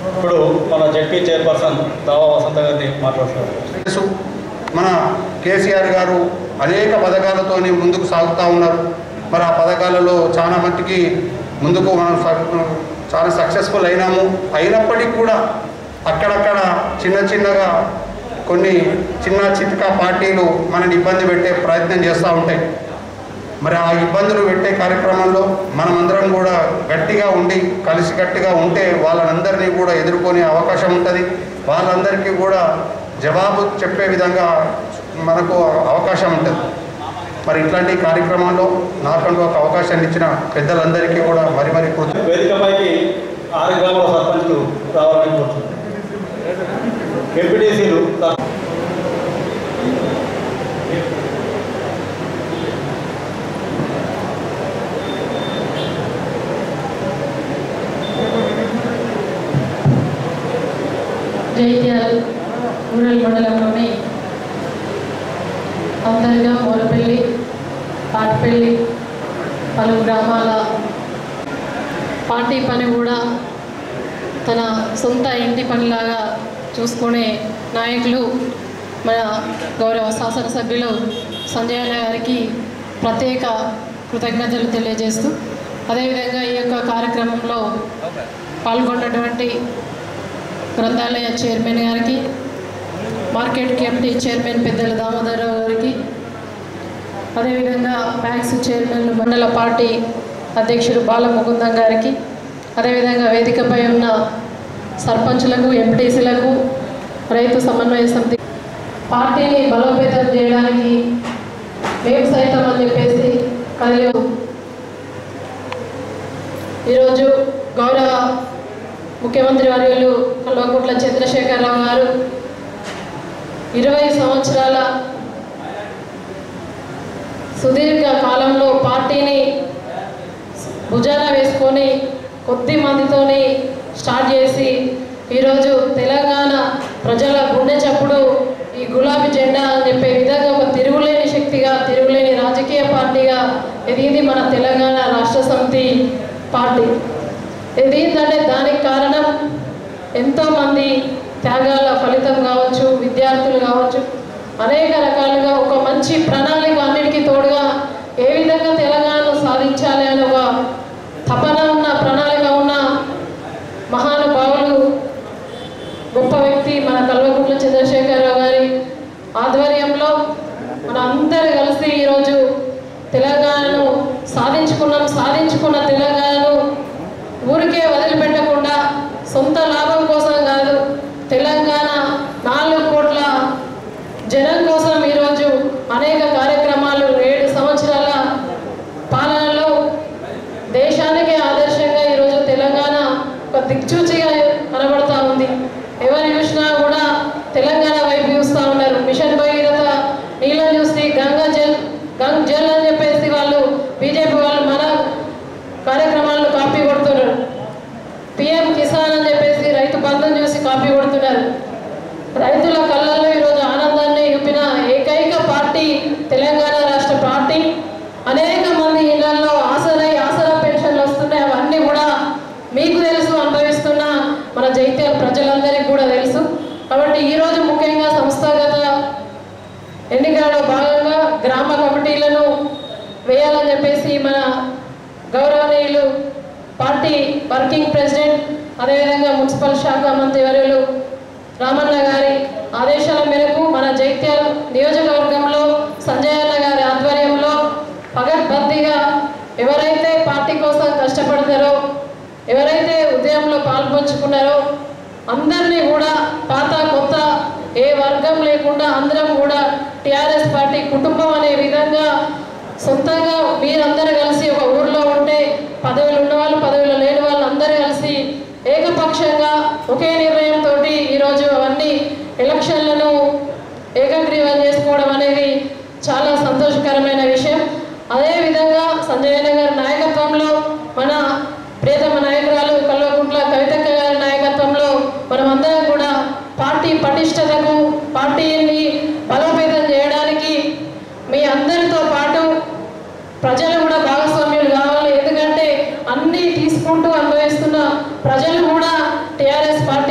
ఇప్పుడు మన ZP chairperson దావా వసంత గారిని మాట్లాడుతున్నారు తెలుసు మన కేసీఆర్ గారు అనేక పథకాలతోని ముందుకు సాగుతూ ఉన్నారు మరి ఆ పథకాలలో చాలా మట్టుకి ముందుకు మనం స- చాలా సక్సెస్ఫుల్ అయినాము అయినప్పటికీ కూడా అక్కడక్కడ చిన్న చిన్నగా కొన్ని చిన్న చితకా పార్టీలు మనని ఇబ్బంది పెట్టే ప్రయత్నం చేస్తూ ఉంటాయి మరి ఆ ఇబ్బందులు పెట్టే కార్యక్రమంలో మనమందరం కూడా గట్టిగా ఉండి కలిసికట్టుగా ఉంటే వాళ్ళందరినీ కూడా ఎదుర్కొనే అవకాశం ఉంటుంది వాళ్ళందరికీ కూడా జవాబు చెప్పే విధంగా మనకు అవకాశం ఉంటుంది మరి ఇట్లాంటి కార్యక్రమాల్లో నాకంటూ ఒక అవకాశాన్ని ఇచ్చిన పెద్దలందరికీ కూడా మరి మరి కృతజ్ఞ వేదికపైకి ఆరు గ్రామాల సర్పంచ్లు రావాలని కోరుతున్నాను ఎంపీటీసీలు జైత్యాల రూరల్ మండలంలోని అంతర్గా మూలపల్లి పాటిపల్లి పలు గ్రామాల పార్టీ పని కూడా తన సొంత ఇంటి పనిలాగా చూసుకునే నాయకులు మన గౌరవ శాసనసభ్యులు సంజయ్ అన్న గారికి ప్రత్యేక కృతజ్ఞతలు తెలియజేస్తూ అదేవిధంగా ఈ యొక్క కార్యక్రమంలో పాల్గొన్నటువంటి గ్రంథాలయ చైర్మన్ గారికి మార్కెట్ కమిటీ చైర్మన్ పెద్దల దామోదరరావు గారికి అదేవిధంగా బ్యాంక్స్ చైర్మన్ మండల పార్టీ అధ్యక్షుడు బాలముకుందం గారికి అదేవిధంగా వేదికపై ఉన్న సర్పంచులకు ఎంపీటీసీలకు రైతు సమన్వయ సమితి పార్టీని బలోపేతం చేయడానికి మేము సైతం అని చెప్పేసి కదిలే ఈరోజు గౌరవ ముఖ్యమంత్రి వర్యులు కల్వకుంట్ల చంద్రశేఖరరావు గారు ఇరవై సంవత్సరాల సుదీర్ఘ కాలంలో పార్టీని భుజాన వేసుకొని కొద్ది మందితోని స్టార్ట్ చేసి ఈరోజు తెలంగాణ ప్రజల గుండె చప్పుడు ఈ గులాబీ జెండా అని చెప్పే విధంగా ఒక తిరుగులేని శక్తిగా తిరుగులేని రాజకీయ పార్టీగా ఎదిగింది మన తెలంగాణ రాష్ట్ర సమితి పార్టీ ఇది ఏంటంటే దానికి కారణం ఎంతోమంది త్యాగాల ఫలితం కావచ్చు విద్యార్థులు కావచ్చు అనేక రకాలుగా ఒక మంచి ప్రణాళిక అన్నిటికీ తోడుగా ఏ విధంగా తెలంగాణను సాధించాలి అనే ఒక తపన ఉన్న ప్రణాళిక ఉన్న మహానుభావులు గొప్ప వ్యక్తి మన కల్వకుంట్ల చంద్రశేఖరరావు గారి ఆధ్వర్యంలో మన అందరు కలిసి ఈరోజు తెలంగాణను సాధించుకున్నాం సాధించుకున్న తెలంగాణను ఊరికే వదిలిపెట్టకుండా సొంత లాభం కోసం కాదు తెలంగాణ నాలుగు కోట్ల జనం కోసం ఈరోజు అనేక కార్యక్రమాలు ఏడు సంవత్సరాల పాలనలో దేశానికి ఆదర్శంగా ఈరోజు తెలంగాణ ఒక దిక్చూచిగా కనబడతా ఉంది ఎవరు చూసినా కూడా తెలంగాణ వైపు చూస్తూ ఉన్నారు మిషన్ భగీరథ నీళ్ళని చూసి గంగా జల్ గంగ్ జల్ అని చెప్పేసి వాళ్ళు బీజేపీ వాళ్ళు మన కార్యక్రమాలను కాపీ కొడుతున్నారు పిఎం కిసాన్ అని చెప్పేసి రైతు బంధం చూసి కాపీ కొడుతున్నారు రైతుల కళ్ళల్లో ఈరోజు ఆనందాన్ని చూపిన ఏకైక పార్టీ తెలంగాణ రాష్ట్ర పార్టీ అనేక మంది ఇళ్లలో ఆసరై ఆసరా పెన్షన్లు వస్తున్నాయి అవన్నీ కూడా మీకు తెలుసు అనుభవిస్తున్న మన జైత్యాల ప్రజలందరికీ కూడా తెలుసు కాబట్టి ఈరోజు ముఖ్యంగా సంస్థాగత ఎన్నికలలో భాగంగా గ్రామ కమిటీలను వేయాలని చెప్పేసి మన గౌరవనీయులు పార్టీ వర్కింగ్ ప్రెసిడెంట్ అదేవిధంగా మున్సిపల్ శాఖ మంత్రి వర్యులు రామన్న గారి ఆదేశాల మేరకు మన జైత్యాల నియోజకవర్గంలో సంజయ్ అన్న గారి ఆధ్వర్యంలో పగడ్బందీగా ఎవరైతే పార్టీ కోసం కష్టపడతారో ఎవరైతే ఉదయంలో పాల్పంచుకున్నారో అందరినీ కూడా పాత కొత్త ఏ వర్గం లేకుండా అందరం కూడా టిఆర్ఎస్ పార్టీ కుటుంబం అనే విధంగా సొంతంగా మీరందరూ కలిసి ఒక ఊర్లో ఉంటే పదవులు ఉన్న వాళ్ళు పదవులు లేని వాళ్ళు అందరూ కలిసి ఏకపక్షంగా ఒకే నిర్ణయంతో ఈరోజు అవన్నీ ఎలక్షన్లను ఏకగ్రీవం చేసుకోవడం అనేది చాలా సంతోషకరమైన విషయం అదేవిధంగా సంజయ్ అన్న గారి నాయకత్వంలో మన ప్రియతమ నాయకురాలు కల్వకుంట్ల కవితక్క గారి నాయకత్వంలో మనమందరం కూడా పార్టీ పటిష్టతకు పార్టీని బలోపేతం చేయడానికి మీ అందరితో పాటు ప్రజలు కూడా భాగస్వామ్యులు కావాలి ఎందుకంటే అన్నీ తీసుకుంటూ అనుభవిస్తున్న ప్రజలు కూడా టీఆర్ఎస్ పార్టీ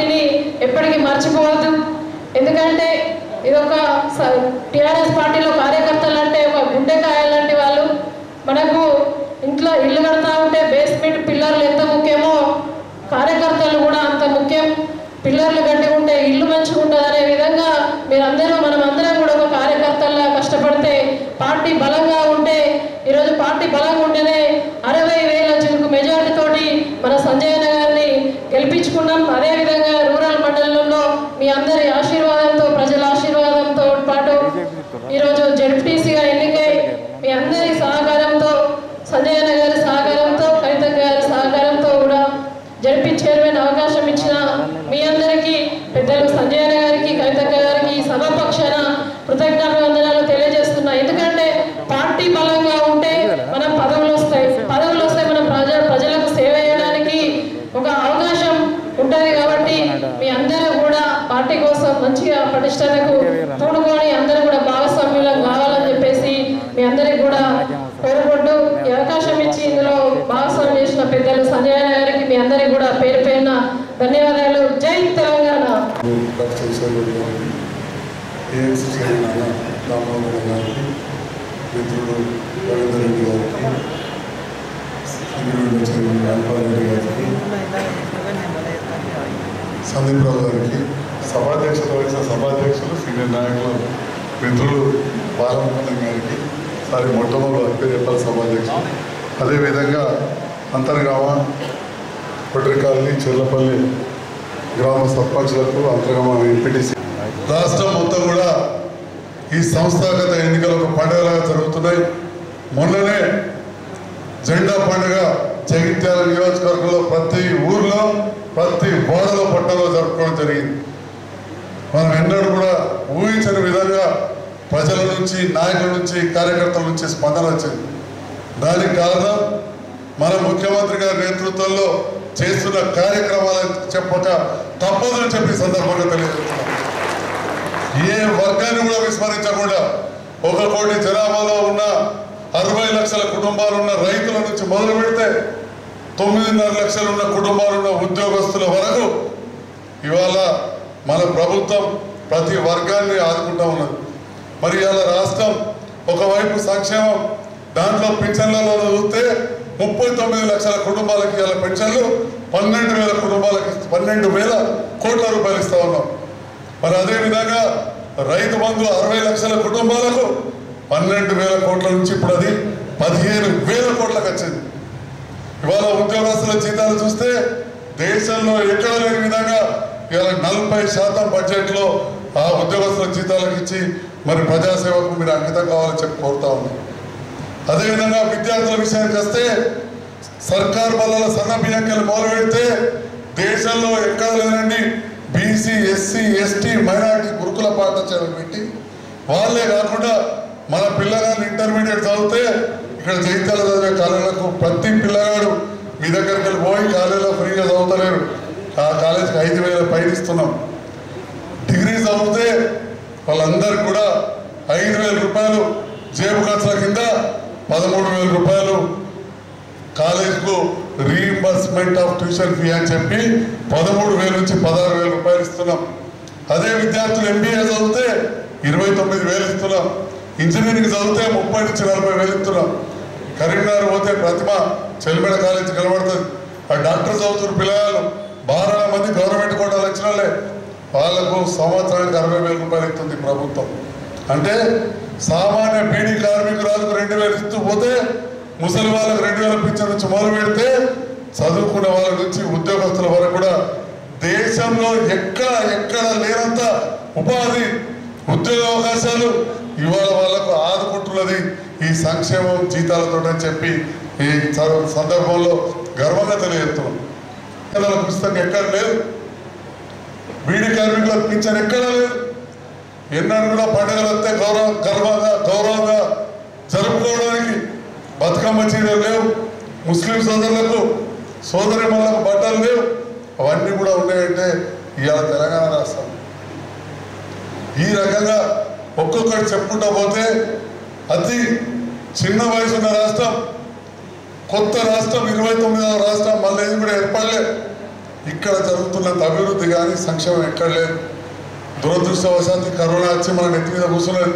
ఎప్పటికీ మర్చిపోవద్దు ఎందుకంటే ఇది ఒక టిఆర్ఎస్ పార్టీలో కార్యకర్తలు అంటే ఒక గుండెకాయ లాంటి వాళ్ళు మనకు ఇంట్లో ఇల్లు కడతా ఉంటే బేస్మెంట్ పిల్లర్లు ఎంత ముఖ్యమో కార్యకర్తలు కూడా అంత ముఖ్యం పిల్లర్లు గట్టి ఉంటే ఇల్లు మంచిగా ఉంటుంది అనే విధంగా మీరందరూ మనం అందరం కూడా ఒక కార్యకర్తల్లా కష్టపడితే పార్టీ బలంగా ఉంటే ఈరోజు పార్టీ బలంగా ఉంటేనే అరవై వేల చిలుకు మెజారిటీ తోటి మన సంజయ్ అన్న గారిని గెలిపించుకున్నాం అదేవిధంగా రూరల్ మండలంలో మీ అందరి ఆశీర్వాదంతో ప్రజల ఆశీర్వాదంతో పాటు ఈరోజు జడ్పీసీగా ఎన్నికై మీ అందరి సహకారంతో సంజయ్ అన్న గారి సహకారంతో కవిత గారి సహకారంతో కూడా జడ్పీ చైర్మన్ అవకాశం ఇచ్చిన మీ అందరికీ పెద్దలు సంజయ్ అన్న గారికి కవితక్క గారికి ఈ సభ పక్షాన కృతజ్ఞత వందనాలు తెలియజేస్తున్నా ఎందుకంటే పార్టీ బలంగా ఉంటే మనం పదవులు వస్తాయి పదవులు వస్తే మనం ప్రజ ప్రజలకు సేవ చేయడానికి ఒక అవకాశం ఉంటుంది కాబట్టి మీ అందరూ కూడా పార్టీ కోసం మంచిగా పటిష్టతకు తోడుకొని అందరూ కూడా భాగస్వామ్యులం కావాలని చెప్పేసి మీ అందరికి కూడా కోరుకుంటూ ఈ అవకాశం ఇచ్చి ఇందులో భాగస్వామ్యం చేసిన పెద్దలు సంజయ్ అన్న గారికి మీ అందరికి కూడా పేరు పేరున ధన్యవాదాలు జై తెలంగాణ డాక్టర్ ఈశ్వర్ గారికి ఏఎంసీ చైర్మన్ రామమోహన్ గారికి మిత్రుడు రవీందర్ రెడ్డి గారికి సిరివెల్ల చైర్మన్ రాంపారెడ్డి గారికి సందీప్ రావు గారికి సభాధ్యక్షత వహించిన సభాధ్యక్షులు సీనియర్ నాయకులు మిత్రులు బాలముకుందం గారికి సారి మొట్టమొదటి అప్పేరేపల్లి సభాధ్యక్షులు అదేవిధంగా అంతర్గామ కొట్రికాలని చెర్లపల్లి గ్రామ సర్పంచ్లకు అంతర్గామ ఎంపీటీసీ రాష్ట్రం మొత్తం కూడా ఈ సంస్థాగత ఎన్నికలు ఒక పండుగలాగా జరుగుతున్నాయి మొన్ననే జెండా పండుగ జగిత్యాల నియోజకవర్గంలో ప్రతి ఊర్లో ప్రతి బోడలో పట్టణంలో జరుపుకోవడం జరిగింది మనం ఎన్నడూ కూడా ఊహించని విధంగా ప్రజల నుంచి నాయకుల నుంచి కార్యకర్తల నుంచి స్పందన వచ్చింది దానికి కారణం మన ముఖ్యమంత్రి గారి నేతృత్వంలో చేస్తున్న కార్యక్రమాలు చెప్పక తప్పదని చెప్పి ఈ సందర్భంగా తెలియజేస్తున్నాం ఏ వర్గాన్ని కూడా విస్మరించకుండా ఒక కోటి జనాభాలో ఉన్న అరవై లక్షల కుటుంబాలు ఉన్న రైతుల నుంచి మొదలు పెడితే తొమ్మిదిన్నర లక్షలు ఉన్న కుటుంబాలు ఉన్న ఉద్యోగస్తుల వరకు ఇవాళ మన ప్రభుత్వం ప్రతి వర్గాన్ని ఆదుకుంటా ఉన్నది మరి ఇవాళ రాష్ట్రం ఒకవైపు సంక్షేమం దాంట్లో పింఛన్లలో చూస్తే ముప్పై తొమ్మిది లక్షల కుటుంబాలకి ఇవాళ పెన్షన్లు పన్నెండు వేల కుటుంబాలకి పన్నెండు వేల కోట్ల రూపాయలు ఇస్తా ఉన్నాం మరి అదే విధంగా రైతు బంధు అరవై లక్షల కుటుంబాలకు పన్నెండు వేల కోట్ల నుంచి ఇప్పుడు అది పదిహేను వేల కోట్లకు వచ్చింది ఇవాళ ఉద్యోగస్తుల జీతాలు చూస్తే దేశంలో ఎక్కడ లేని విధంగా ఇవాళ నలభై శాతం బడ్జెట్లో ఆ ఉద్యోగస్తుల జీతాలకు ఇచ్చి మరి ప్రజాసేవకు మీరు అంకితం కావాలని చెప్పి కోరుతా ఉన్నాం అదేవిధంగా విద్యార్థుల విషయానికి వస్తే సర్కార్ బల్ల సన్న బియ్యంకెళ్ళి మొదలు పెడితే దేశంలో ఎక్కడ లేనండి బీసీ ఎస్సీ ఎస్టీ మైనారిటీ గురుకుల పాఠశాలలు పెట్టి వాళ్ళే కాకుండా మన పిల్లగాళ్ళు ఇంటర్మీడియట్ చదివితే ఇక్కడ జైత్యాల చదివే కాలేజీలకు ప్రతి పిల్లగాడు మీ దగ్గరికి వెళ్ళి పోయి కాలేజీలో ఫ్రీగా చదువుతలేరు ఆ కాలేజీకి ఐదు వేల పైన ఇస్తున్నాం డిగ్రీ చదివితే వాళ్ళందరికీ కూడా ఐదు వేల రూపాయలు జేబు ఖర్చుల కింద పదమూడు వేల రూపాయలు కాలేజ్కు రీఇంబర్స్మెంట్ ఆఫ్ ట్యూషన్ ఫీ అని చెప్పి పదమూడు వేల నుంచి పదహారు వేల రూపాయలు ఇస్తున్నాం అదే విద్యార్థులు ఎంబీఏ చదివితే ఇరవై తొమ్మిది వేలు ఇస్తున్నాం ఇంజనీరింగ్ చదివితే ముప్పై నుంచి నలభై వేలు ఇస్తున్నాం కరీంనగర్ పోతే ప్రతిమ చెల్లిమెడ కాలేజ్ కనబడుతుంది ఆ డాక్టర్ చదువుతున్న పిల్లలు బాగా మంది గవర్నమెంట్ కోటాలు వచ్చిన వాళ్ళే వాళ్లకు సంవత్సరానికి అరవై వేల రూపాయలు ఇస్తుంది ప్రభుత్వం అంటే సామాన్య బీడీ కార్మికురాలకు రెండు వేలు ఇస్తూ పోతే ముసలి వాళ్ళకి రెండు వేల పింఛన్ నుంచి మొదలు పెడితే చదువుకునే వాళ్ళ నుంచి ఉద్యోగస్తుల వరకు కూడా దేశంలో ఎక్కడ ఎక్కడ లేనంత ఉపాధి ఉద్యోగ అవకాశాలు ఇవాళ వాళ్ళకు ఆదుకుంటున్నది ఈ సంక్షేమం జీతాలతో అని చెప్పి ఈ స- సందర్భంలో గర్వంగా తెలియజేస్తున్నాం పిల్లల పుస్తకం ఎక్కడ లేదు బీడీ కార్మికులకు పింఛన్ ఎక్కడా లేదు ఎన్నడూ కూడా పండుగలు వస్తే గౌరవ గర్వంగా గౌరవంగా జరుపుకోవడానికి బతుకమ్మ చీరలు లేవు ముస్లిం సోదరులకు సోదరి మళ్ళకు బట్టలు లేవు అవన్నీ కూడా ఉన్నాయంటే ఇవాళ తెలంగాణ రాష్ట్రం ఈ రకంగా ఒక్కొక్కటి చెప్పుకుంటా పోతే అతి చిన్న వయసు ఉన్న రాష్ట్రం కొత్త రాష్ట్రం ఇరవై తొమ్మిదవ రాష్ట్రం మళ్ళీ ఇది కూడా ఏర్పడలే ఇక్కడ జరుగుతున్నంత అభివృద్ధి కానీ సంక్షేమం ఎక్కడ లేదు దురదృష్టవశాత్తు ఈ కరోనా వచ్చి మన నెత్తి మీద కూర్చున్నది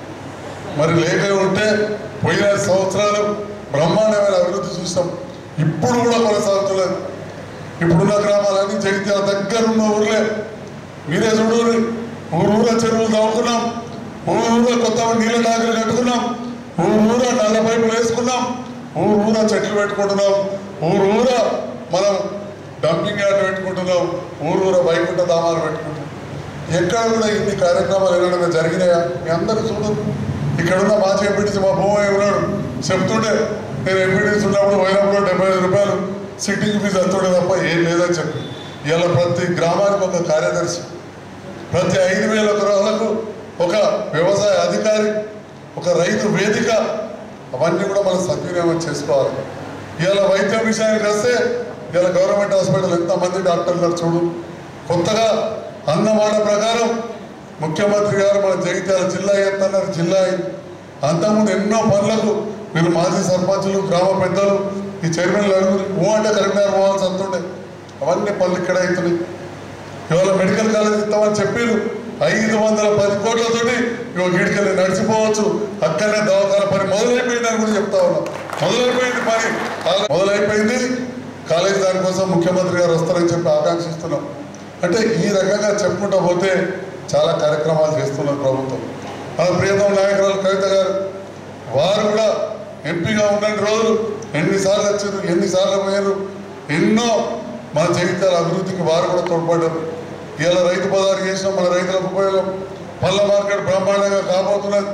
మరి లేక ఉంటే పోయిన సంవత్సరాలు బ్రహ్మాండమైన అభివృద్ధి చూసాం ఇప్పుడు కూడా కొనసాగుతున్నది ఇప్పుడున్న గ్రామాలన్నీ జగిత్యాల దగ్గర ఉన్న ఊర్లే మీరే చూడండి ఊరు ఊర చెరువులు తవ్వుకున్నాం ఊరు ఊర కొత్త నీళ్ళ టాకులు కట్టుకున్నాం ఊరు ఊర నల్ల పైపులు వేసుకున్నాం ఊరు ఊర చెట్లు పెట్టుకుంటున్నాం ఊరు ఊర మనం డంపింగ్ యార్డ్ పెట్టుకుంటున్నాం ఊరు ఊర వైకుంఠ ధామాలు పెట్టుకుంటున్నాం ఎక్కడ కూడా ఇన్ని కార్యక్రమాలు ఏమైనా జరిగినాయా మీ అందరూ చూడదు ఇక్కడ ఉన్న మాజీ ఎంపీటీసీ మా భూమయ్య ఉన్నాడు చెప్తుండే నేను ఎంపీటీసీ ఉన్నప్పుడు పోయినప్పుడు డెబ్బై ఐదు రూపాయలు సిట్టింగ్ ఫీజు అంతుండే తప్ప ఏం లేదని చెప్పి ఇలా ప్రతి గ్రామానికి ఒక కార్యదర్శి ప్రతి ఐదు వేల గృహాలకు ఒక వ్యవసాయ అధికారి ఒక రైతు వేదిక అవన్నీ కూడా మనం సద్వినియోగం చేసుకోవాలి ఇవాళ వైద్యం విషయానికి వస్తే ఇవాళ గవర్నమెంట్ హాస్పిటల్ ఎంతమంది డాక్టర్లు చూడు కొత్తగా అన్నమాట ప్రకారం ముఖ్యమంత్రి గారు మన జగిత్యాల జిల్లా ఎత్తన్నారు జిల్లా అయింది అంతకుముందు ఎన్నో పనులకు మీరు మాజీ సర్పంచులు గ్రామ పెద్దలు ఈ చైర్మన్లు అడుగురు ఊ అంటే కరీంనగర్ పోవాల్సి అంతుండే అవన్నీ పనులు ఇక్కడ అవుతున్నాయి ఇవాళ మెడికల్ కాలేజ్ ఇస్తామని చెప్పారు ఐదు వందల పది కోట్లతోటి ఇవాళ గిడికెళ్ళి నడిచిపోవచ్చు అక్కడనే దవాఖాన పని మొదలైపోయిందని కూడా చెప్తా ఉన్నాం మొదలైపోయింది పని ఆల్రెడీ మొదలైపోయింది కాలేజ్ దానికోసం ముఖ్యమంత్రి గారు వస్తారని చెప్పి ఆకాంక్షిస్తున్నాం అంటే ఈ రకంగా చెప్పుకుంటా పోతే చాలా కార్యక్రమాలు చేస్తున్నారు ప్రభుత్వం మన ప్రియతమ నాయకురాలు కవిత గారు వారు కూడా ఎంపీగా ఉన్న రోజులు ఎన్నిసార్లు వచ్చారు ఎన్నిసార్లు పోయారు ఎన్నో మన జగిత్యాల అభివృద్ధికి వారు కూడా తోడ్పడ్డారు ఇలా రైతు బజారు చేసినాం మన రైతులకు ఉపయోగం పళ్ళ మార్కెట్ బ్రహ్మాండంగా కాబోతున్నది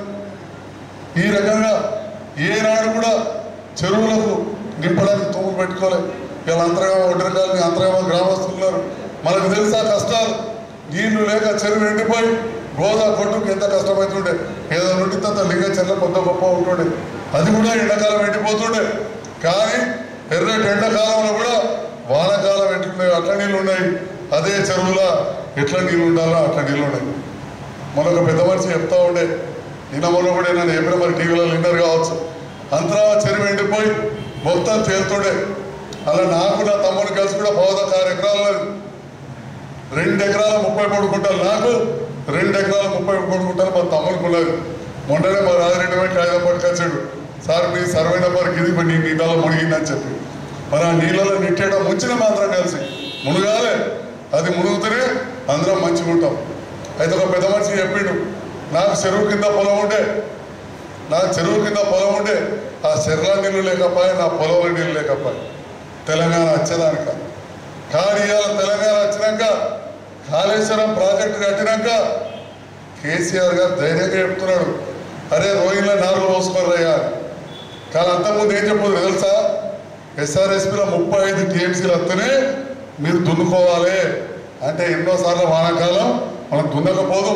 ఈ రకంగా ఏనాడు కూడా చెరువులకు నింపడానికి తూములు పెట్టుకోలేదు ఇలా అంతర్గామ ఒడ్డరకాలని అంతర్గామ గ్రామస్తులు ఉన్నారు మనకు తెలుసా కష్టాలు నీళ్లు లేక చెరువు ఎండిపోయి గోదా కొట్టుకు ఎంత కష్టమవుతుండే ఏదో నుండి అంత లింగ చెల్ల కొంత గొప్ప ఉంటుండే అది కూడా ఎండాకాలం ఎండిపోతుండే కానీ ఎర్రటి ఎండాకాలంలో కూడా వానాకాలం ఎండుతున్నాయి అట్లా నీళ్ళు ఉన్నాయి అదే చెరువులో ఎట్లా నీళ్ళు ఉండాలో అట్లా నీళ్ళు ఉన్నాయి మొన్న ఒక పెద్ద మనిషి చెప్తా ఉండే నిన్న మొన్న కూడా నన్ను చెప్పిన మరి టీవీలో విన్నర్ కావచ్చు అంతరా చెరువు ఎండిపోయి మొత్తం తేలుతుండే అలా నాకు నా తమ్ముడు కలిసి కూడా పౌద ఆరు ఎకరాలు ఉన్నది. రెండు ఎకరాల ముప్పై మూడు గుంటలు నాకు రెండు ఎకరాల ముప్పై మూడు గుంటలు మా తమ్ముడికి ఉన్నది మొన్ననే మా రాజిరెడ్డి పోయి కాగితం పట్టుకొచ్చాడు సార్ మీ సర్వే నెంబర్ గిది మరి నీ నీళ్ళలో మునిగిందని చెప్పి మరి ఆ నీళ్ళలో నిట్టేయడం ముంచిన మాత్రం కలిసి మునుగాలే అది మునుగుతూనే అందరం మంచిగా ఉంటాం అయితే ఒక పెద్ద మనిషి చెప్పిండు నాకు చెరువు కింద పొలం ఉండే నాకు చెరువు కింద పొలం ఉండే ఆ చెర్ల నీళ్ళు లేకపోయా నా పొలంలో నీళ్ళు లేకపోయా తెలంగాణ వచ్చేదానిక కానీ ఇవాళ తెలంగాణ వచ్చినాక కాళేశ్వరం ప్రాజెక్టు కట్టినాక కేసీఆర్ గారు ధైర్యంగా చెప్తున్నాడు అరే రోహిన్లో నాలుగు పోసుకోరయ్యా కానీ అంతకుముందు ఏం చెప్పదు తెలుసా ఎస్ఆర్ఎస్పీలో ముప్పై ఐదు టీఎంసీలు వస్తేనే మీరు దున్నుకోవాలి అంటే ఎన్నోసార్లు వానాకాలం మనం దున్నకపోదు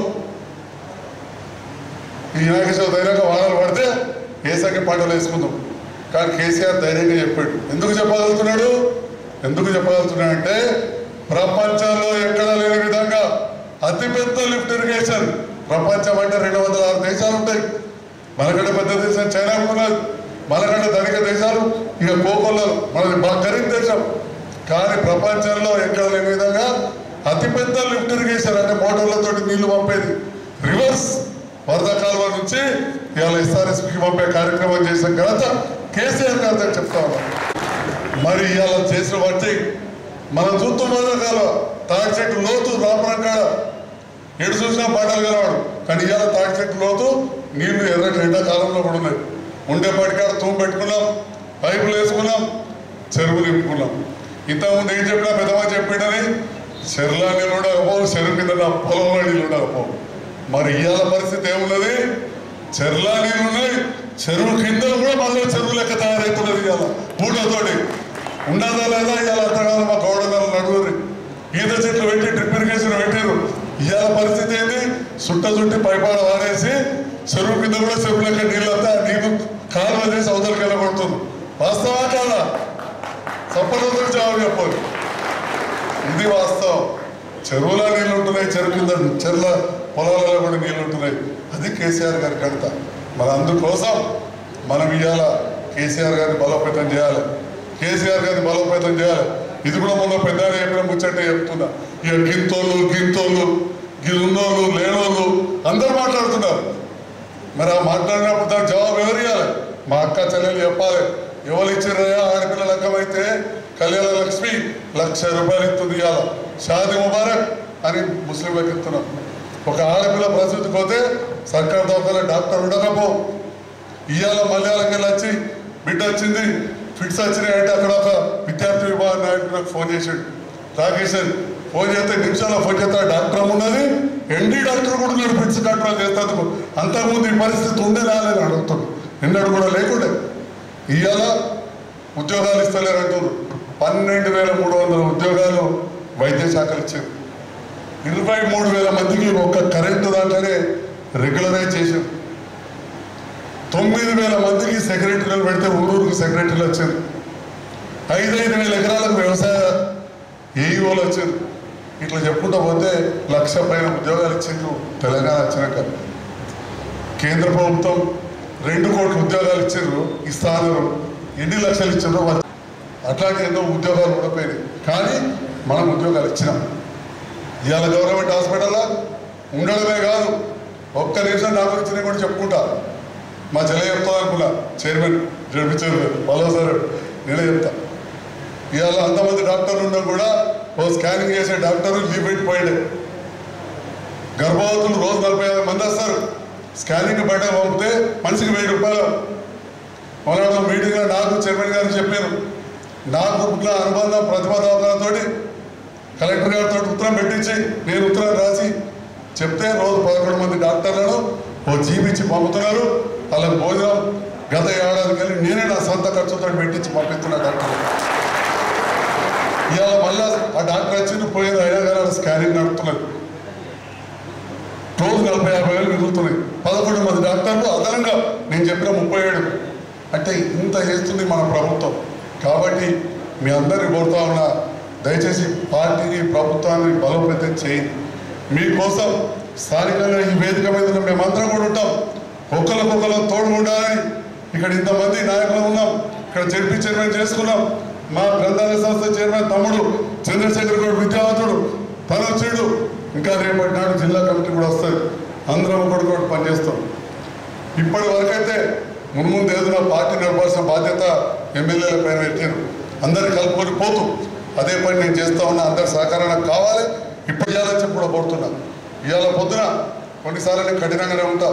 ఈ నాగేశ్వర ధైర్యంగా వానలు పడితే ఏసంగి పంటలు వేసుకుందాం కానీ కేసీఆర్ ధైర్యంగా చెప్పాడు ఎందుకు చెప్పగలుగుతున్నాడు ఎందుకు చెప్పగలుగుతున్నాడు అంటే ప్రపంచంలో ఎక్కడ లేని విధంగా అతిపెద్ద లిఫ్ట్ ఇరిగేషన్ ప్రపంచం అంటే రెండు వందల ఆరు దేశాలు ఉంటాయి మనకంటే పెద్ద దేశం చైనా కూడా ఉన్నది మనకంటే ధనిక దేశాలు ఇక కోకొల్లలు మనది బాగా ఖరీదు దేశం కానీ ప్రపంచంలో ఎక్కడ లేని విధంగా అతిపెద్ద లిఫ్ట్ ఇరిగేషన్ అంటే మోటార్లతో నీళ్లు పంపేది రివర్స్ వరద కాలువ నుంచి ఇవాళ ఎస్ఆర్ఎస్పికి పంపే కార్యక్రమం చేసిన ఘనత కేసీఆర్ గారు అని చెప్తా ఉన్నాం మరి ఇవాళ చేసిన బట్టి మనం చూస్తున్న వరద కాలువ తాటి చెట్టు లోతు రామరం కాడ ఎటు చూసినా పంటలు కలవాడు కానీ ఇవాళ తాటి చెట్టు లోతు నీళ్లు ఎర్రటి ఎండాకాలంలో కూడా ఉన్నాయి ఉండే పడికాడ తూము పెట్టుకున్నాం పైపులు వేసుకున్నాం చెరువు నింపుకున్నాం ఇంతకుముందు ఏం చెప్పినా పెద్దమ్మ చెప్పిండని చెరువులో నీళ్ళు ఉండకపోవు చెరువు కింద నా పొలంలో నీళ్ళు ఉండకపోవు మరి ఇవాళ పరిస్థితి ఏమున్నది చెరువులో నీళ్ళు ఉన్నాయి చెరువు కింద కూడా మళ్ళీ చెరువు లెక్క తయారవుతున్నది ఇవాళ ఊటతోటి ఉండదా లేదా ఇవాళ అంతకాలం మా గౌడగారు నడుగురి ఈత చెట్లు పెట్టి డ్రిప్ ఇరిగేషన్ పెట్టారు ఇవాళ పరిస్థితి ఏంది సుట్ట చుట్టి పైపాడ వాడేసి చెరువు కింద కూడా చెరువు లెక్క నీళ్ళు అంతా నీళ్ళు కాలువ చేసి అవతలకి వెళ్ళబడుతుంది వాస్తవా కాదా చప్పలతో జవాబు చెప్పాలి ఇది వాస్తవం చెరువులో నీళ్ళు ఉంటున్నాయి చెరువు కింద చెరువుల పొలాలలో కూడా నీళ్ళు ఉంటున్నాయి అది కేసీఆర్ గారి కడత మరి అందుకోసం మనం ఇవాళ కేసీఆర్ గారిని బలోపేతం చేయాలి కేసీఆర్ గారిని బలోపేతం చేయాలి ఇది కూడా మొన్న పెద్ద ఆయన చెప్పిన ముచ్చట చెప్తున్నా ఇక గింతోళ్ళు గింతోళ్ళు గిలున్నోళ్ళు లేనోళ్ళు అందరూ మాట్లాడుతున్నారు మరి ఆ మాట్లాడినప్పుడు దానికి జవాబు ఎవరు ఇవ్వాలి మా అక్క చెల్లెలు చెప్పాలి ఎవరు ఇచ్చారయ్యా ఆడపిల్ల లెక్కమైతే కళ్యాణ లక్ష్మి లక్ష రూపాయలు ఇస్తుంది ఇవాళ షాది ముబారక్ అని ముస్లింలకు ఇస్తున్నాం ఒక ఆడపిల్ల ప్రసూతికి పోతే సర్కార్ దవాఖాన డాక్టర్ ఉండకపో ఇవాళ మలయాళంకి వెళ్ళి వచ్చి బిడ్డ వచ్చింది ఫిట్స్ వచ్చినాయి అంటే అక్కడ ఒక విద్యార్థి విభాగ నాయకుడు నాకు ఫోన్ చేశాడు రాకేష్ అని ఫోన్ చేస్తే నిమిషాల్లో ఫోన్ చేస్తే డాక్టర్ ఉన్నది ఎండి డాక్టర్ కూడా ఉన్నాడు ఫిట్స్ కంట్రోల్ చేస్తేందుకు అంతకుముందు ఈ పరిస్థితి ఉండే రాలేదు అడుగుతాడు నిన్నడు కూడా లేకుండే ఇవాళ ఉద్యోగాలు ఇస్తలేరు అంటున్నారు పన్నెండు వేల మూడు వందల ఉద్యోగాలు వైద్య శాఖలు ఇచ్చారు ఇరవై మూడు వేల మందికి ఒక్క కరెంటు దాంట్లోనే రెగ్యులరైజ్ చేశారు తొమ్మిది వేల మందికి సెక్రటరీలు పెడితే ఊరూరుకు సెక్రటరీలు వచ్చారు ఐదైదు వేల ఎకరాలకు వ్యవసాయ ఏఈఓలు వచ్చారు ఇట్లా చెప్పుకుంటూ పోతే లక్ష పైన ఉద్యోగాలు ఇచ్చిండ్రు తెలంగాణ వచ్చినాక కేంద్ర ప్రభుత్వం రెండు కోట్ల ఉద్యోగాలు ఇచ్చారు ఇస్తాను ఎన్ని లక్షలు ఇచ్చారో వాళ్ళు అట్లాంటి ఎన్నో ఉద్యోగాలు కూడా పోయినాయి కానీ మనం ఉద్యోగాలు ఇచ్చినాం ఇవాళ గవర్నమెంట్ హాస్పిటల్లో ఉండడమే కాదు ఒక్క నిమిషం నా గురించి నేను కూడా చెప్పుకుంటా మా చెల్లె చెప్తా అనుకున్నా చైర్మన్ జడ్పీ చైర్మన్ పలో సార్ నేనే చెప్తా ఇవాళ అంతమంది డాక్టర్లు ఉన్నా కూడా ఓ స్కానింగ్ చేసే డాక్టర్ లీవ్ పెట్టిపోయాడు గర్భవతులు రోజు నలభై ఐదు మంది వస్తారు స్కానింగ్ బయట పంపితే మనిషికి వెయ్యి రూపాయలు మొన్న మీటింగ్లో నాకు చైర్మన్ గారు చెప్పాను నాకు ఇట్లా అనుబంధం ప్రతిభా దవాఖానతోటి కలెక్టర్ గారితో ఉత్తరం పెట్టించి నేను ఉత్తరం రాసి చెప్తే రోజు పదకొండు మంది డాక్టర్లను ఓ జీబీ ఇచ్చి పంపుతున్నారు వాళ్ళకి భోజనం గత ఏడాది కానీ నేనే నా సొంత ఖర్చుతో పెట్టించి పంపిస్తున్నా డాక్టర్ ఇవాళ మళ్ళా ఆ డాక్టర్ వచ్చి పోయింది అయినా కానీ ఆడ స్కానింగ్ నడుపుతున్నారు రోజు నలభై యాభై వేలు మిగులుతున్నాయి పదకొండు మంది డాక్టర్లు అదనంగా నేను చెప్పిన ముప్పై ఏడు అంటే ఇంత చేస్తుంది మన ప్రభుత్వం కాబట్టి మీ అందరిని కోరుతా ఉన్నా దయచేసి పార్టీని ప్రభుత్వాన్ని బలోపేతం చేయండి మీకోసం స్థానికంగా ఈ వేదిక మీద ఉన్న మేమందరం కూడా ఉంటాం ఒకరికొకరు తోడు ఉండాలని ఇక్కడ ఇంతమంది నాయకులు ఉన్నాం ఇక్కడ జడ్పీ చైర్మన్ చేసుకున్నాం మా గ్రంథాలయ సంస్థ చైర్మన్ తమ్ముడు చంద్రశేఖర్ గౌడ్ విద్యావంతుడు తను వచ్చాడు ఇంకా రేపటి నాడు జిల్లా కమిటీ కూడా వస్తుంది అందరం ఒకటి పనిచేస్తాం ఇప్పటి వరకైతే మున్ముందు ఏదైనా పార్టీ నడపాల్సిన బాధ్యత ఎమ్మెల్యేల పైన పెట్టారు అందరు కలుపుకొని పోతూ అదే పని నేను చేస్తా ఉన్నా అందరి సహకారం నాకు కావాలి ఇప్పుడు ఇవ్వాలని చెప్పి కూడా కోరుతున్నా ఇవాళ పొద్దున కొన్నిసార్లు నేను కఠినంగానే ఉంటా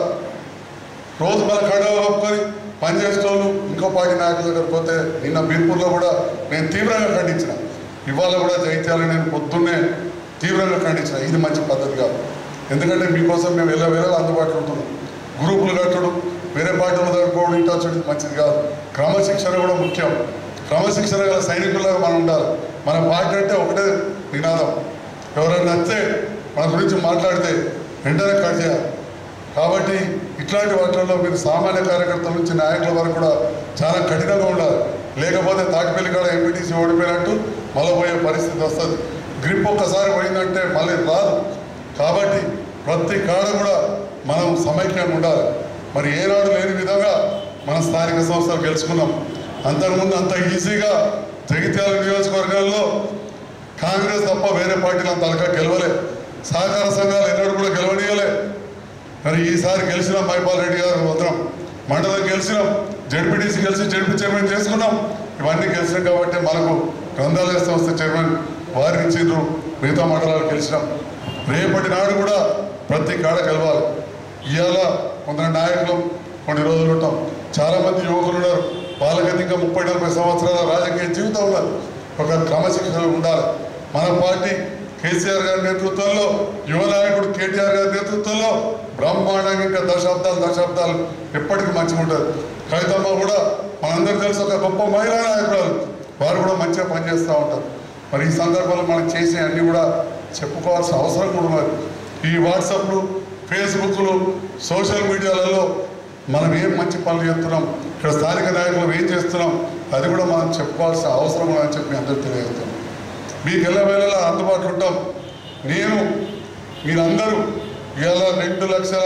రోజు మన కడవ కప్పుకొని పనిచేసేటోళ్ళు ఇంకో పార్టీ నాయకుల దగ్గర పోతే నిన్న బీర్పూర్లో కూడా నేను తీవ్రంగా ఖండించిన ఇవాళ కూడా జైత్యాలని నేను పొద్దున్నే తీవ్రంగా ఖండించిన ఇది మంచి పద్ధతి కాదు ఎందుకంటే మీకోసం మేము వెళ్ళ వేళ అందుబాటులో ఉంటున్నాం గ్రూపులు కట్టడం వేరే పార్టీల దగ్గర పోవడం ఇటు వచ్చడం మంచిది కాదు క్రమశిక్షణ కూడా ముఖ్యం క్రమశిక్షణ గల సైనికుల్లాగా మనం ఉండాలి మన పార్టీ అంటే ఒకటే నినాదం ఎవరైనా నచ్చితే మన గురించి మాట్లాడితే వెంటనే కట్ చేయాలి కాబట్టి ఇట్లాంటి వాటిల్లో మీరు సామాన్య కార్యకర్తల నుంచి నాయకుల వరకు కూడా చాలా కఠినంగా ఉండాలి లేకపోతే తాటిపల్లి కాడ ఎంపీటీసీ ఓడిపోయినట్టు మళ్ళీ పోయే పరిస్థితి వస్తుంది గ్రిప్ ఒక్కసారి పోయిందంటే మళ్ళీ రాదు కాబట్టి ప్రతి కాడ కూడా మనం సమైక్యంగా ఉండాలి మరి ఏనాడు లేని విధంగా మన స్థానిక సంస్థలు గెలుచుకున్నాం అంతకుముందు అంత ఈజీగా జగిత్యాల నియోజకవర్గాల్లో కాంగ్రెస్ తప్ప వేరే పార్టీలు అంత అలకా గెలవలే సహకార సంఘాలు ఎన్నడూ కూడా గెలవనీయలే మరి ఈసారి గెలిచిన మైపాల్ రెడ్డి గారు మాత్రం మండలం గెలిచినాం జడ్పీటీసీ గెలిచి జడ్పీ చైర్మన్ చేసుకున్నాం ఇవన్నీ గెలిచినాం కాబట్టి మనకు గ్రంథాలయ సంస్థ చైర్మన్ వారిని ఇచ్చిండ్రు మిగతా మండలాలు గెలిచినాం రేపటి నాడు కూడా ప్రతి కాడ గెలవాలి ఇవాళ కొందరు నాయకులు కొన్ని రోజులు ఉంటాం చాలా మంది యువకులు ఉన్నారు వాళ్ళకైతే ఇంకా ముప్పై నలభై సంవత్సరాల రాజకీయ జీవితం ఉన్నారు ఒక క్రమశిక్షణ ఉండాలి మన పార్టీ కేసీఆర్ గారి నేతృత్వంలో యువ నాయకుడు కేటీఆర్ గారి నేతృత్వంలో బ్రహ్మాండంగా ఇంకా దశాబ్దాలు దశాబ్దాలు ఎప్పటికీ మంచిగా ఉంటుంది కవితమ్మ కూడా మనందరూ తెలుసు ఒక గొప్ప మహిళా నాయకురాలు వారు కూడా మంచిగా పనిచేస్తూ ఉంటారు మరి ఈ సందర్భంలో మనం చేసే అన్ని కూడా చెప్పుకోవాల్సిన అవసరం కూడా ఉన్నది ఈ వాట్సాప్లు ఫేస్బుక్లు సోషల్ మీడియాలలో మనం ఏం మంచి పనులు చేస్తున్నాం ఇక్కడ స్థానిక నాయకులు ఏం చేస్తున్నాం అది కూడా మనం చెప్పుకోవాల్సిన అవసరం ఉందని చెప్పి మీ అందరూ తెలియజేస్తున్నాం మీకు ఎల్లవేళలా అందుబాటులో ఉంటాం నేను మీరందరూ ఇవాళ రెండు లక్షల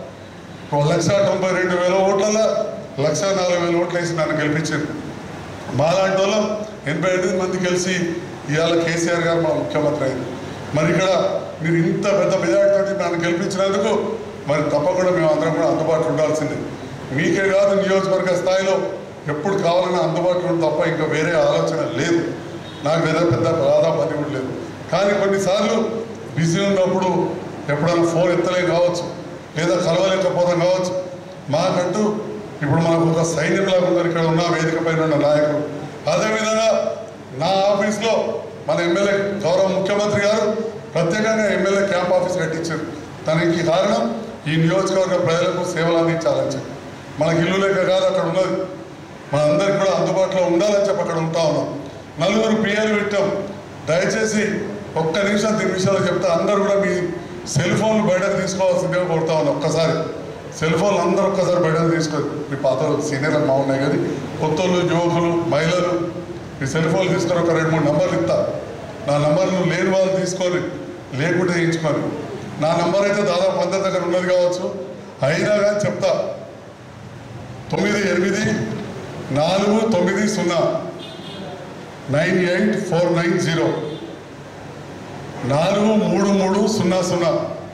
ఒక లక్ష తొంభై రెండు వేల ఓట్లలో లక్ష నాలుగు వేల ఓట్లు వేసి నన్ను గెలిపించారు మాలాంటి వాళ్ళం ఎనభై ఎనిమిది మంది కలిసి ఇవాళ కేసీఆర్ గారు మా ముఖ్యమంత్రి అయింది మరి ఇక్కడ మీరు ఇంత పెద్ద మెజార్టీతో నన్ను గెలిపించినందుకు మరి తప్పకుండా మేము అందరం కూడా అందుబాటులో ఉండాల్సిందే మీకే కాదు నియోజకవర్గ స్థాయిలో ఎప్పుడు కావాలన్నా అందుబాటులో ఉంది తప్ప ఇంకా వేరే ఆలోచన లేదు నాకు వేరే పెద్ద బాధ పని కూడా లేదు కానీ కొన్నిసార్లు బిజీ ఉన్నప్పుడు ఎప్పుడైనా ఫోన్ ఎత్తలే కావచ్చు లేదా కలవలేకపోతాం కావచ్చు మాకంటూ ఇప్పుడు మనకు ఒక సైన్యంలాగా ఉన్నారు ఇక్కడ ఉన్న వేదిక పైన ఉన్న నాయకులు అదేవిధంగా నా ఆఫీస్లో మన ఎమ్మెల్యే గౌరవ ముఖ్యమంత్రి గారు ప్రత్యేకంగా ఎమ్మెల్యే క్యాంప్ ఆఫీస్ కట్టించారు దానికి కారణం ఈ నియోజకవర్గ ప్రజలకు సేవలు అందించాలని చెప్పి మనకి ఇల్లు లేక కాదు అక్కడ ఉన్నది మనందరికి కూడా అందుబాటులో ఉండాలని చెప్పి అక్కడ ఉంటా ఉన్నాం నలుగురు పిఎల్ పెట్టాం దయచేసి ఒక్క నిమిషం దీని విషయంలో చెప్తే అందరూ కూడా మీ సెల్ ఫోన్లు బయటకు తీసుకోవాల్సిందిగా కోరుతా ఉన్నాం ఒక్కసారి సెల్ ఫోన్లు అందరూ ఒక్కసారి బయటకు తీసుకోరు మీ పాత సీనియర్ మా ఉన్నాయి కానీ కొత్తోళ్ళు యువకులు మహిళలు మీ సెల్ ఫోన్లు తీసుకొని ఒక రెండు మూడు నంబర్లు ఇస్తా నా నంబర్లు లేని వాళ్ళు తీసుకొని లేకుంటే వేయించుకొని నా నంబర్ అయితే దాదాపు అందరి దగ్గర ఉన్నది కావచ్చు అయినా కానీ చెప్తా తొమ్మిది ఎనిమిది నాలుగు తొమ్మిది సున్నా nine eight four nine zero నాలుగు మూడు మూడు సున్నా సున్నా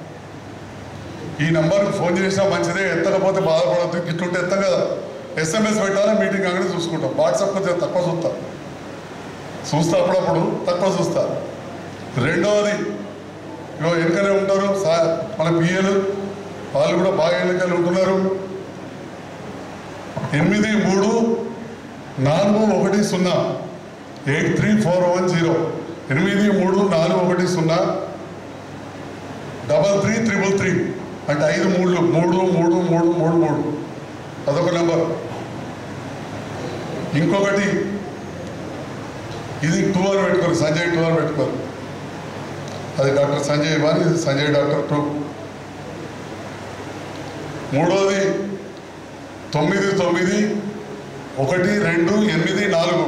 ఈ నంబర్కి ఫోన్ చేసినా మంచిదే ఎత్తకపోతే బాధపడద్దు ఇట్లుంటే ఎత్తాం కదా ఎస్ఎంఎస్ పెట్టాలి మీటింగ్ അങ്ങനെ చూసుకుంటాం వాట్సాప్ కొంచెం తక్కువ చూస్తా చూస్తా అప్పుడప్పుడు తక్కువ చూస్తా రెండవది ఇగో వెనుకనే ఉంటారు సా మన పిఏలు వాళ్ళు కూడా బాగా ఎన్నికలు ఉంటున్నారు ఎనిమిది మూడు నాలుగు ఒకటి సున్నా eight three four one zero ఎనిమిది మూడు నాలుగు ఒకటి సున్నా డబల్ త్రీ త్రిబుల్ త్రీ అంటే ఐదు మూడు మూడు మూడు మూడు మూడు మూడు అదొక నెంబర్ ఇంకొకటి ఇది టూ అని పెట్టుకోరు సంజయ్ టూ అని పెట్టుకోరు అది డాక్టర్ సంజయ్ ఇవ్వాలి ఇది సంజయ్ డాక్టర్ టూ మూడోది తొమ్మిది తొమ్మిది ఒకటి రెండు ఎనిమిది నాలుగు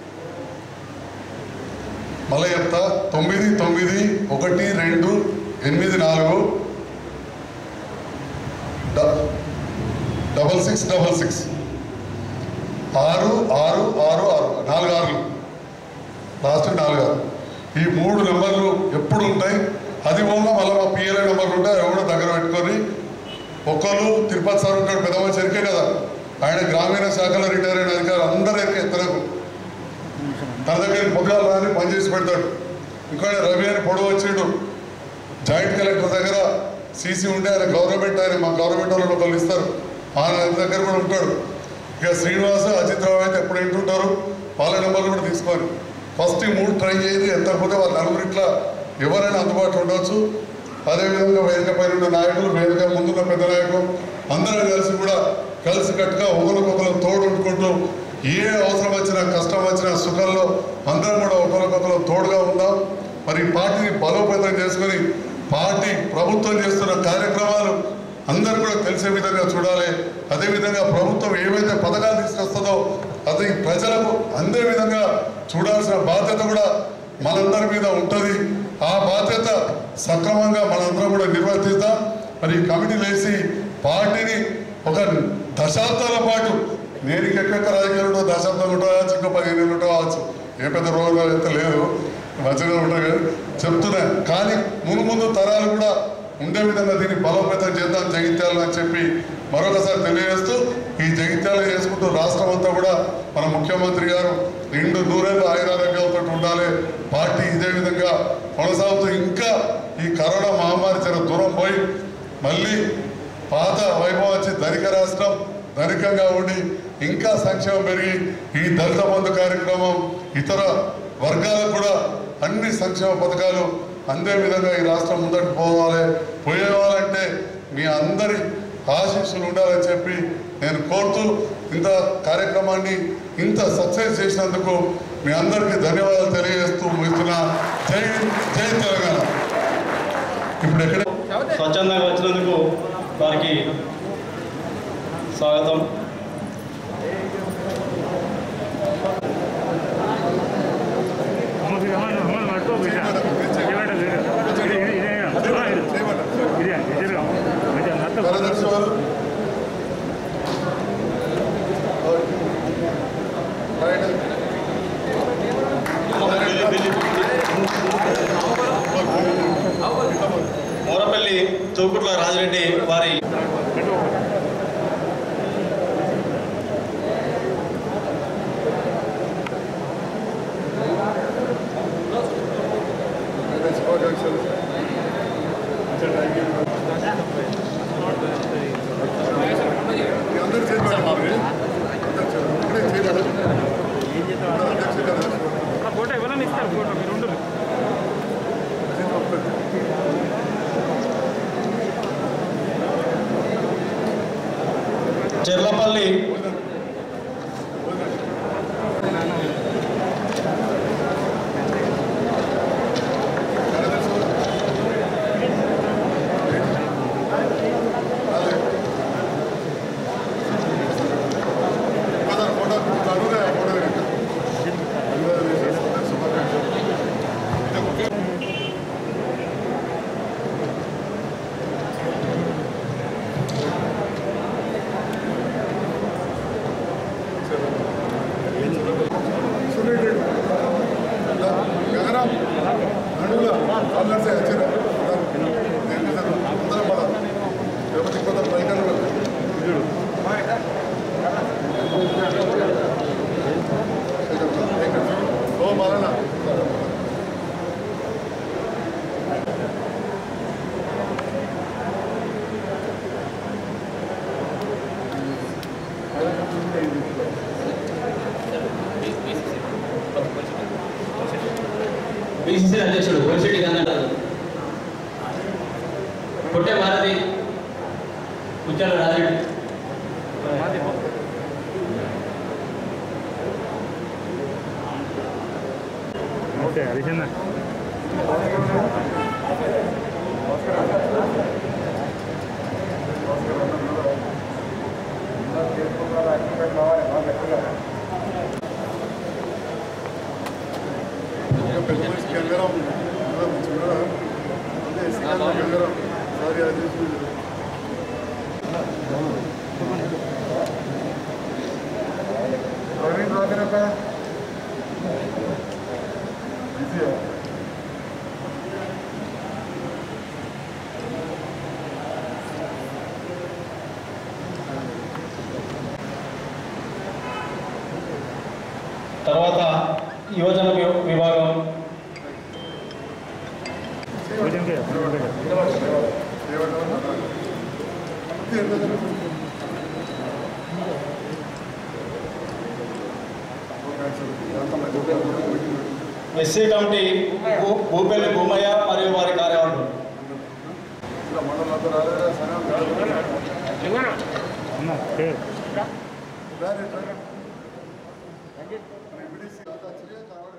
మళ్ళీ చెప్తా తొమ్మిది తొమ్మిది ఒకటి రెండు ఎనిమిది నాలుగు డ- డబల్ సిక్స్ డబల్ సిక్స్ ఆరు ఆరు ఆరు ఆరు నాలుగు ఆరులు లాస్ట్ నాలుగు ఆరు ఈ మూడు నెంబర్లు ఎప్పుడు ఉంటాయి అది పోగా మళ్ళీ మా పిఎల్ఐ నెంబర్లు ఉంటాయి అవి కూడా దగ్గర పెట్టుకొని ఒక్కరు తిరుపతి సార్ ఉంటాడు పెద్దమ్మ చెరికే కదా ఆయన గ్రామీణ శాఖలో రిటైర్ అయిన అధికారులు అందరూ ఎరికే ఎత్తరకు తన దగ్గర పొద్దుగాల రాని పనిచేసి పెడతాడు ఇంకా ఆయన రవి అని పొడవు వచ్చిండు జాయింట్ కలెక్టర్ దగ్గర సీసీ ఉంటే ఆయన గవర్నమెంట్ ఆయన మా గవర్నమెంట్ వాళ్ళు ఒకళ్ళు ఇస్తారు ఆయన దగ్గర కూడా ఉంటాడు ఇక శ్రీనివాస్ అజిత్ రావు అయితే ఎప్పుడు వింటుంటారు వాళ్ళ నెంబర్లు కూడా తీసుకొని ఫస్ట్ ఈ మూడు ట్రై చేయండి ఎంతకపోతే వాళ్ళ నలుగురిట్లా ఎవరైనా అందుబాటులో ఉండవచ్చు అదేవిధంగా వేదిక పైన ఉన్న నాయకులు వేదిక ముందున్న పెద్ద నాయకులు అందరం కలిసి కూడా కలిసి కట్టుగా ఒకరికొకరు తోడు ఉండుకుంటూ ఏ అవసరం వచ్చినా కష్టం వచ్చినా సుఖంలో అందరం కూడా ఒకరికొకరు తోడుగా ఉందాం మరి ఈ పార్టీని బలోపేతం చేసుకొని పార్టీ ప్రభుత్వం చేస్తున్న కార్యక్రమాలు అందరూ కూడా తెలిసే విధంగా చూడాలి అదేవిధంగా ప్రభుత్వం ఏవైతే పథకాలు తీసుకొస్తుందో అది ప్రజలకు అందే విధంగా చూడాల్సిన బాధ్యత కూడా మనందరి మీద ఉంటుంది ఆ బాధ్యత సక్రమంగా మనందరం కూడా నిర్వర్తిద్దాం మరి ఈ కమిటీ వేసి పార్టీని ఒక దశాబ్దాల పాటు నేను ఎక్కడెక్కడ రాజకీయాలు ఉండవు దశాబ్దాలు ఉండవచ్చు ఇంకో పదిహేను ఏళ్ళు ఉండవచ్చు ఏ పెద్ద రోగం అయితే లేదు మంచిగా ఉంటుంది కానీ చెప్తున్నా కానీ ముందు ముందు తరాలు కూడా ఉండే విధంగా దీన్ని బలోపేతం చేద్దాం జగిత్యాలు అని చెప్పి మరొకసారి తెలియజేస్తూ ఈ జగిత్యాలు చేసుకుంటూ రాష్ట్రం అంతా కూడా మన ముఖ్యమంత్రి గారు రెండు నూరేళ్ళు ఆయురారోగ్యాలతో ఉండాలి పార్టీ ఇదే విధంగా కొనసాగుతూ ఇంకా ఈ కరోనా మహమ్మారి చాలా దూరం పోయి మళ్ళీ పాత వైభవం వచ్చి ధనిక రాష్ట్రం ధనికంగా ఉండి ఇంకా సంక్షేమం పెరిగి ఈ దళిత బంధు కార్యక్రమం ఇతర వర్గాలకు కూడా అన్ని సంక్షేమ పథకాలు అందే విధంగా ఈ రాష్ట్రం ముందటి పోవాలి పోయేవాలంటే మీ అందరి ఆశీస్సులు ఉండాలని చెప్పి నేను కోరుతూ ఇంత కార్యక్రమాన్ని ఇంత సక్సెస్ చేసినందుకు మీ అందరికీ ధన్యవాదాలు తెలియజేస్తూ ముగిస్తున్నా జై జై తెలంగాణ ఇప్పుడు ఎక్కడ స్వచ్ఛందంగా వచ్చినందుకు వారికి స్వాగతం Vamos a llamarnos, vamos a marcar, pues ya. Llévate, llévate. Ide, ide, ide. Ah, ide. Ide, ide, ide. Vaya, nato. కార్యదర్శి వారు రైట్. ఢిల్లీ- ఢిల్లీ- తూకుట్ల రాజిరెడ్డి వారి శుభాకాంక్షలు మీ అందరూ చేయబడి ఇక్కడే చేయలేదు అధ్యక్ష గారు ఫోటో ఎవరైనా ఇస్తారు ఫోటో మీరు ఉండరు చెర్లపల్లి ఫోటో ఫోటో ఫోటో శుభాకాంక్షలు గగనం నడుగుల కాళ్ళసే వచ్చారు అందరం పద లేకపోతే కొంత పైకలు ఓ మరణ బీసీసీ అధ్యక్షుడు కోరిశెట్టి గంగాధర్ పుట్టే భారతి ముత్యాల రాజరెడ్డి ఓకే అది చిన్న పెద్ద మనిషి గంగారాం చూడరా అంటే శ్రీకాంత్ గంగారాం సారీ అది ప్రవీణ్ రాకనక్క బిజీయా తర్వాత యువజన వి- విభాగం భోజనకే ఎస్సీ కమిటీ భూ- భూపల్లి భూమయ్య మరియు వారి కార్యవర్గం మండలంతో రాలేదా సరే అన్న పేరు Very, very. విడిసి అంతా చిరిగే కనబడి